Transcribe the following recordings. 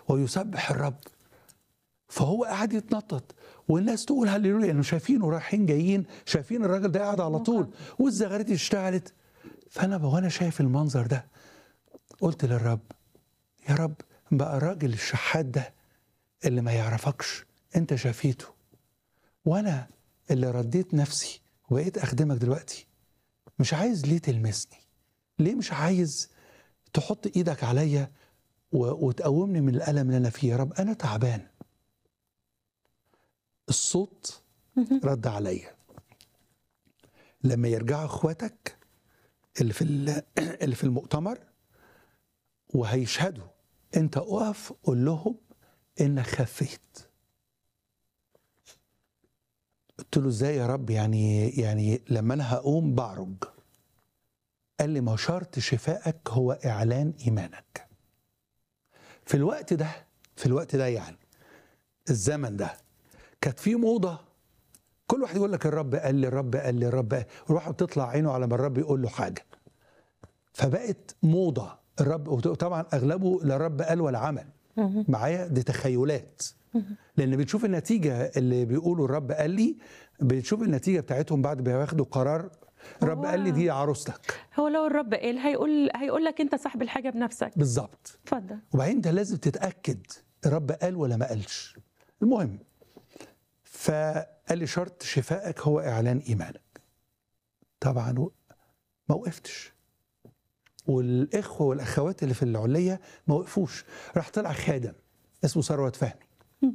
ويسبح الرب فهو قاعد يتنطط والناس تقول هللويا لانه شايفينه رايحين جايين شايفين الراجل ده قاعد على طول والزغاريت اشتغلت فانا وانا شايف المنظر ده قلت للرب يا رب بقى الراجل الشحات ده اللي ما يعرفكش انت شافيته وانا اللي رديت نفسي وبقيت اخدمك دلوقتي مش عايز ليه تلمسني ليه مش عايز تحط ايدك عليا و- وتقومني من الالم اللي انا فيه يا رب انا تعبان الصوت رد عليا لما يرجعوا اخواتك اللي في ال- اللي في المؤتمر وهيشهدوا انت اقف قول لهم انك خفيت قلت له ازاي يا رب يعني يعني لما انا هقوم بعرج قال لي ما شرط شفائك هو اعلان ايمانك في الوقت ده في الوقت ده يعني الزمن ده كانت في موضه كل واحد يقول لك الرب قال لي الرب قال لي الرب قال وروح بتطلع عينه على ما الرب يقول له حاجه فبقت موضه الرب وطبعا اغلبه لا الرب قال ولا عمل معايا دي تخيلات لان بنشوف النتيجه اللي بيقولوا الرب قال لي بنشوف النتيجه بتاعتهم بعد ما ياخدوا قرار الرب قال لي دي عروستك هو لو الرب قال هيقول هيقول لك انت صاحب الحاجه بنفسك بالظبط اتفضل وبعدين انت لازم تتاكد الرب قال ولا ما قالش المهم فقال لي شرط شفائك هو اعلان ايمانك طبعا ما وقفتش والاخوه والاخوات اللي في العليه ما وقفوش راح طلع خادم اسمه ثروت فهمي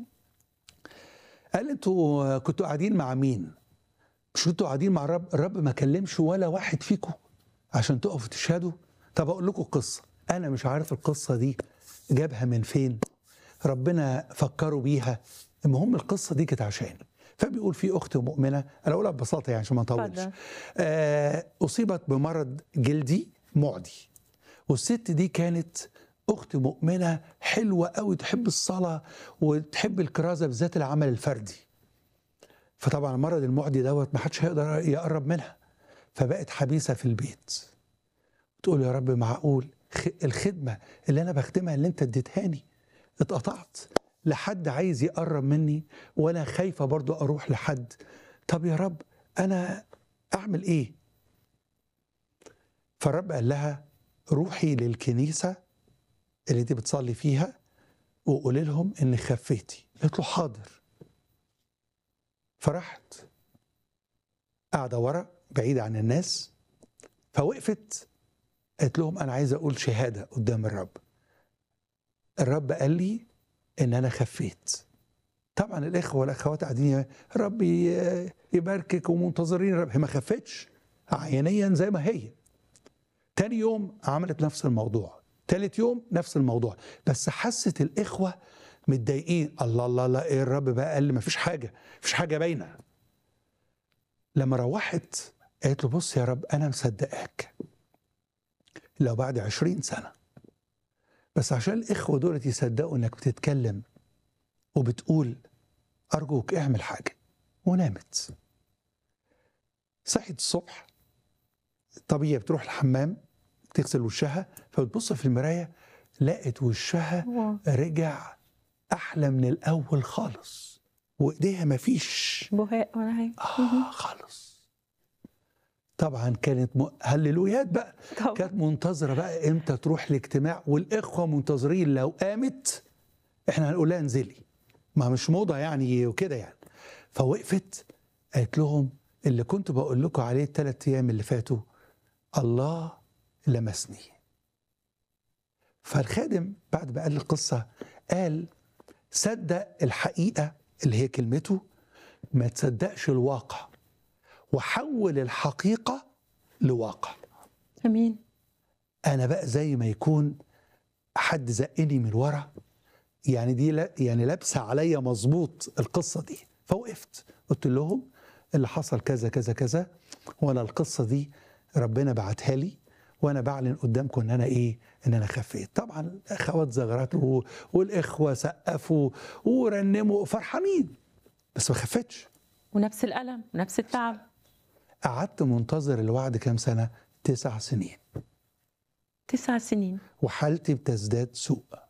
قال انتوا كنتوا قاعدين مع مين مش كنتوا قاعدين مع الرب الرب ما كلمش ولا واحد فيكم عشان تقفوا تشهدوا طب اقول لكم قصه انا مش عارف القصه دي جابها من فين ربنا فكروا بيها المهم القصه دي كانت عشاني فبيقول في اخت مؤمنه انا اقولها ببساطه يعني عشان ما نطولش اتفضل. آه اصيبت بمرض جلدي معدي والست دي كانت اخت مؤمنه حلوه قوي تحب الصلاه وتحب الكرازه بالذات العمل الفردي فطبعا المرض المعدي دوت ما حدش هيقدر يقرب منها فبقت حبيسه في البيت تقول يا رب معقول خ- الخدمه اللي انا بخدمها اللي انت اديتهاني اتقطعت لحد عايز يقرب مني وانا خايفه برضو اروح لحد طب يا رب انا اعمل ايه فالرب قال لها روحي للكنيسه اللي انت بتصلي فيها وقولي لهم ان خفيتي قالت له حاضر فرحت قاعده ورا بعيده عن الناس فوقفت قالت لهم انا عايزه اقول شهاده قدام الرب الرب قال لي ان انا خفيت طبعا الاخوه والاخوات قاعدين الرب ي- يباركك ومنتظرين الرب هي ما خفتش عينيا زي ما هي تاني يوم عملت نفس الموضوع تالت يوم نفس الموضوع بس حست الاخوه متضايقين الله الله الله ايه الرب بقى قال لي ما فيش حاجه مفيش حاجه باينه لما روحت قالت له بص يا رب انا مصدقاك لو بعد عشرين سنه بس عشان الاخوه دول يصدقوا انك بتتكلم وبتقول ارجوك اعمل حاجه ونامت صحيت الصبح طبيعي بتروح الحمام تغسل وشها فبتبص في المرايه لقت وشها واو. رجع احلى من الاول خالص وايديها مفيش بهاء ولا حاجه آه خالص طبعا كانت م... هللويات بقى طبعا. كانت منتظره بقى امتى تروح الاجتماع والاخوه منتظرين لو قامت احنا هنقول لها انزلي ما مش موضه يعني وكده يعني فوقفت قالت لهم اللي كنت بقول لكم عليه الثلاث ايام اللي فاتوا الله لمسني فالخادم بعد ما قال القصه قال صدق الحقيقه اللي هي كلمته ما تصدقش الواقع وحول الحقيقه لواقع امين انا بقى زي ما يكون حد زقني من ورا يعني دي لا يعني لابسه عليا مظبوط القصه دي فوقفت قلت لهم اللي حصل كذا كذا كذا وانا القصه دي ربنا بعتها لي وانا بعلن قدامكم ان انا ايه ان انا خفيت طبعا الاخوات زغرتوا والاخوه سقفوا ورنموا فرحانين بس ما خفتش ونفس الالم ونفس التعب قعدت منتظر الوعد كام سنه تسع سنين تسع سنين وحالتي بتزداد سوء